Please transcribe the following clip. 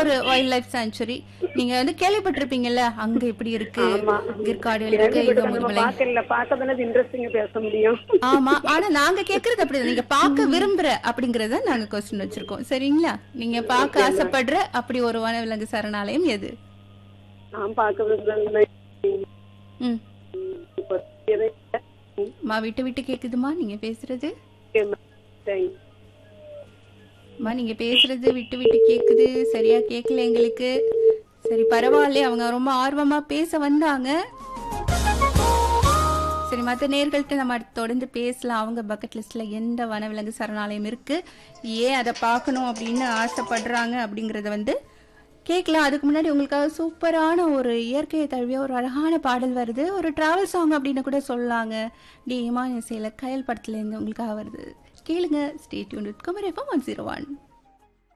ஒரு wild life sanctuary நீங்க வந்து கேள்விப்பட்டிருப்பீங்கல்ல அங்க இப்படி இருக்கு ஆமா. கிற்காடுகள் இருக்கு இது கேள்விப்பட்டோம், நம்ம முதுமலை பார்க்கல பார்க்கதானே இன்ட்ரெஸ்டிங்கா பேச முடியும் ஆமா ஆனா நாங்க கேக்குறது அப்படி நீங்க பார்க்க விரும்புற அப்படிங்கறத நாங்க கொஸ்டின் வச்சிருக்கோம் சரிங்களா நீங்க பார்க்க ஆசைப்படுற அப்படி ஒரு வனவிலங்கு சரணாலயம் எது நான் பார்க்க விரும்புறேன் ம் இப்போ எதை மா விட்டு விட்டு கேக்குதுமா நீங்க பேசுறது தேங்க்ஸ். அம்மா நீங்க பேசுறது விட்டு விட்டு கேக்குது சரியா கேட்கல எங்களுக்கு சரி பரவாயில்ல அவங்க ரொம்ப ஆர்வமா பேச வந்தாங்க சரி மற்ற நேர்கள்ட்ட நம்ம அடுத்து தொடர்ந்து பேசலாம் அவங்க பக்கெட் லிஸ்ட்ல எந்த வனவிலங்கு சரணாலயம் இருக்கு ஏன் அதை பார்க்கணும் அப்படின்னு ஆசைப்படுறாங்க அப்படிங்கறத வந்து கேட்கலாம் அதுக்கு முன்னாடி உங்களுக்காக சூப்பரான ஒரு இயற்கையை தழுவிய ஒரு அழகான பாடல் வருது ஒரு டிராவல் சாங் அப்படின்னு கூட சொல்லலாங்க டி இமான் இசையில கயல் படத்துல இருந்து உங்களுக்காக வருது கேளுங்க state unit Kumar F M one zero one